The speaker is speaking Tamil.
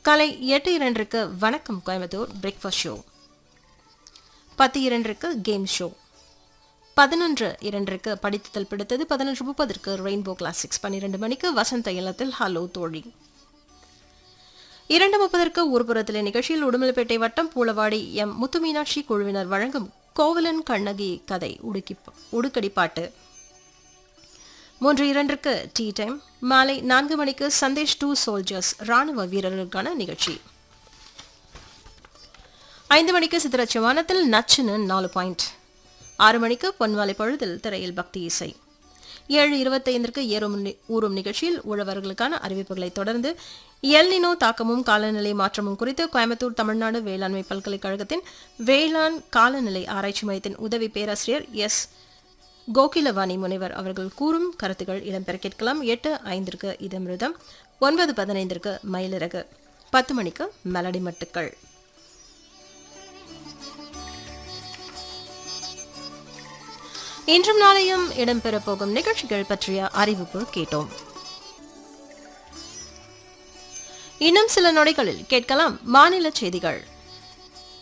காலை எட்டு இரண்டிற்கு வணக்கம் கோயம்புத்தூர் பிரேக்ஃபாஸ்ட் ஷோ பத்து இரண்டிற்கு கேம் ஷோ பதினொன்று இரண்டிற்கு படித்தல் பிடித்தது பதினொன்று முப்பதற்கு ரெயின்போ கிளாசிக்ஸ் பன்னிரண்டு மணிக்கு வசந்த இல்லத்தில் ஹலோ தோழி இரண்டு முப்பதற்கு ஊர்புறத்திலே நிகழ்ச்சியில் உடுமலைப்பேட்டை வட்டம் பூளவாடி எம் முத்துமீனாட்சி குழுவினர் வழங்கும் கோவலன் கண்ணகி கதை உடுக்கி உடுக்கடிப்பாட்டு மூன்று இரண்டிற்கு டீ டைம் மாலை நான்கு மணிக்கு சந்தேஷ் டூ சோல்ஜர்ஸ் ராணுவ வீரர்களுக்கான நிகழ்ச்சி ஐந்து மணிக்கு சித்திரச்சவானத்தில் நச்சுன்னு நாலு பாயிண்ட் ஆறு மணிக்கு பொன்மாலை பொழுதில் திரையில் பக்தி இசை ஏழு இருபத்தைந்திற்கு ஏறும் நி- ஊறும் நிகழ்ச்சியில் உழவர்களுக்கான அறிவிப்புகளை தொடர்ந்து எல்னினோ தாக்கமும் காலநிலை மாற்றமும் குறித்து கோயம்புத்தூர் தமிழ்நாடு வேளாண்மை பல்கலைக்கழகத்தின் வேளாண் காலநிலை ஆராய்ச்சி மையத்தின் உதவி பேராசிரியர் எஸ் கோகிலவாணி முனைவர் அவர்கள் கூறும் கருத்துக்கள் இடம்பெற கேட்கலாம் எட்டு ஐந்திற்கு இதமிருதம் ஒன்பது பதினைந்திற்கு மயிலிறகு பத்து மணிக்கு மெலடி மட்டுக்கள் இன்றும் நாளையும் இடம்பெறப் போகும் நிகழ்ச்சிகள் பற்றிய அறிவிப்பு கேட்டோம் இன்னும் சில நொடிகளில் கேட்கலாம் மாநில செய்திகள்